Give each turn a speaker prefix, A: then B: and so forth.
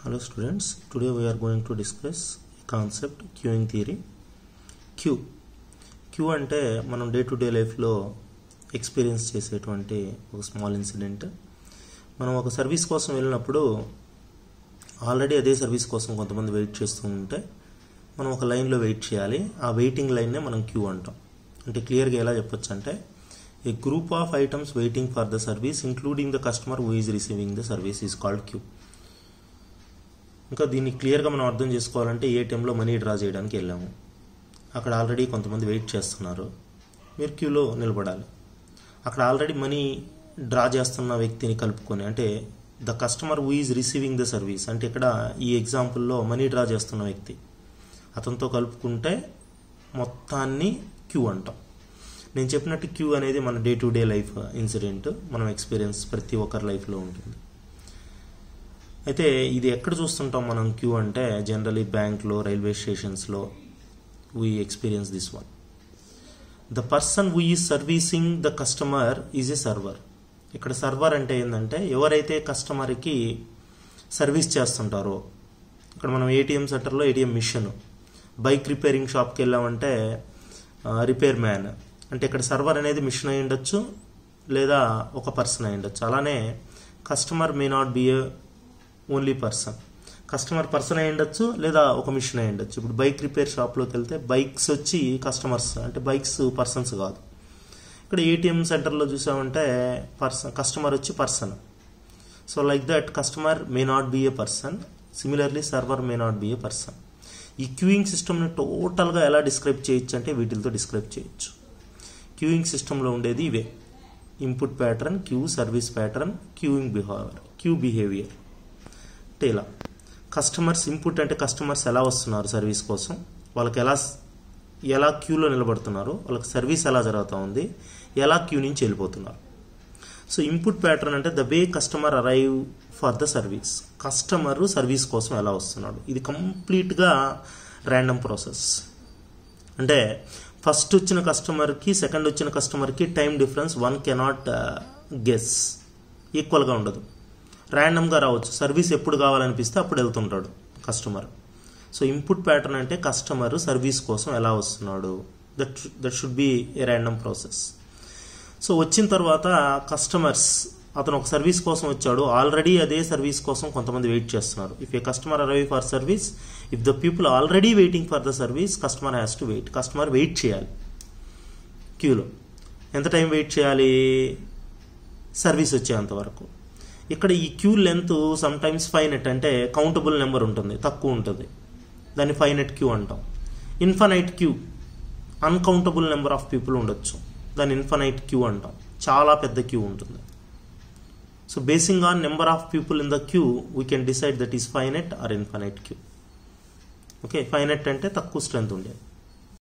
A: Hello students, today we are going to discuss concept queuing theory. Queue queue అంటే మనం day to day లైఫ్లో experience చేసేటువంటి ఒక small incident మనం ఒక సర్వీస్ కోసం వెళ్ళినప్పుడు ఆల్రెడీ అదే సర్వీస్ కోసం కొంతమంది వెయిట్ చేస్తూ ఉంటే మనం ఒక లైన్లో వెయిట్ చేయాలి ఆ వెయిటింగ్ లైన్నే మనం క్యూ అంటాం అంటే క్లియర్గా ఎలా చెప్పొచ్చు అంటే a group of items waiting for the service including the customer who is receiving the service is called queue ఇంకా దీన్ని క్లియర్గా మనం అర్థం చేసుకోవాలంటే ఏటీఎంలో మనీ డ్రా చేయడానికి వెళ్ళాము అక్కడ ఆల్రెడీ కొంతమంది వెయిట్ చేస్తున్నారు మీరు క్యూలో నిలబడాలి అక్కడ ఆల్రెడీ మనీ డ్రా చేస్తున్న వ్యక్తిని కలుపుకొని అంటే the customer who is receiving the service అంటే ఇక్కడ ఈ ఎగ్జాంపుల్లో మనీ డ్రా చేస్తున్న వ్యక్తి అతనితో కలుపుకుంటే మొత్తాన్ని క్యూ అంటాం నేను చెప్పినట్టు క్యూ అనేది మన day to day life incident మనం ఎక్స్పీరియన్స్ ప్రతి ఒక్కరి లైఫ్లో ఉంటుంది అయితే ఇది ఎక్కడ చూస్తుంటాం మనం క్యూ అంటే జనరలీ బ్యాంక్లో రైల్వే స్టేషన్స్లో we experience this one the person we is servicing the customer is a server ఇక్కడ సర్వర్ అంటే ఏంటంటే ఎవరైతే కస్టమర్కి సర్వీస్ చేస్తుంటారో ఇక్కడ మనం ఏటీఎం సెంటర్లో ఏటీఎం మిషన్ బైక్ రిపేరింగ్ షాప్కి వెళ్ళామంటే రిపేర్ మ్యాన్ అంటే ఇక్కడ సర్వర్ అనేది మిషన్ అయి ఉండొచ్చు లేదా ఒక పర్సన్ అయి ఉండొచ్చు అలానే customer may not be a only person customer person అయి ఉండొచ్చు లేదా ఒక మిషన్ అయి ఉండొచ్చు ఇప్పుడు బైక్ రిపేర్ షాప్లోకి వెళ్తే బైక్స్ వచ్చి కస్టమర్స్ అంటే బైక్స్ పర్సన్స్ కాదు ఇక్కడ ఏటీఎం సెంటర్లో చూసామంటే పర్సన్ కస్టమర్ వచ్చి person so like that customer may not be a person similarly server may not be a person ఈ క్యూయింగ్ సిస్టమ్ని టోటల్గా ఎలా డిస్క్రైబ్ చేయొచ్చు అంటే వీటితో డిస్క్రైబ్ చేయొచ్చు క్యూయింగ్ సిస్టంలో ఉండేది ఇవే input pattern queue service pattern queuing behaviour queue behaviour అంటే ఇలా కస్టమర్స్ ఇన్పుట్ అంటే కస్టమర్స్ ఎలా వస్తున్నారు సర్వీస్ కోసం వాళ్ళకి ఎలా ఎలా క్యూలో నిలబడుతున్నారు వాళ్ళకి సర్వీస్ ఎలా జరుగుతూ ఉంది ఎలా క్యూ నుంచి వెళ్ళిపోతున్నారు సో ఇన్పుట్ ప్యాటర్న్ అంటే the way customer arrive for the service customer service కోసం ఎలా వస్తున్నాడు ఇది కంప్లీట్గా ర్యాండమ్ ప్రాసెస్ అంటే ఫస్ట్ వచ్చిన కస్టమర్కి సెకండ్ వచ్చిన కస్టమర్కి time difference one cannot guess ఈక్వల్గా ఉండదు ర్యాండమ్గా రావచ్చు సర్వీస్ ఎప్పుడు కావాలనిపిస్తే అప్పుడు వెళ్తుంటాడు కస్టమర్ సో ఇన్పుట్ ప్యాటర్న్ అంటే కస్టమర్ సర్వీస్ కోసం ఎలా వస్తున్నాడు that that should be a random process so వచ్చిన తర్వాత కస్టమర్స్ అతను ఒక సర్వీస్ కోసం వచ్చాడు ఆల్రెడీ అదే సర్వీస్ కోసం కొంతమంది వెయిట్ చేస్తున్నారు if a customer arrive for service if the people already waiting for the service customer has to wait customer wait చేయాలి క్యూలో ఎంత టైం వెయిట్ చేయాలి సర్వీస్ వచ్చేంత వరకు ఇక్కడ ఈ queue length sometimes finite అంటే కౌంటబుల్ నెంబర్ ఉంటుంది తక్కువ ఉంటుంది దాన్ని ఫైనెట్ క్యూ అంటాం infinite queue uncountable number of people ఉండొచ్చు దాన్ని ఇన్ఫనైట్ క్యూ అంటాం చాలా పెద్ద క్యూ ఉంటుంది so basing on number of people in the queue we can decide that is finite or infinite queue okay finite అంటే తక్కువ strength ఉండేది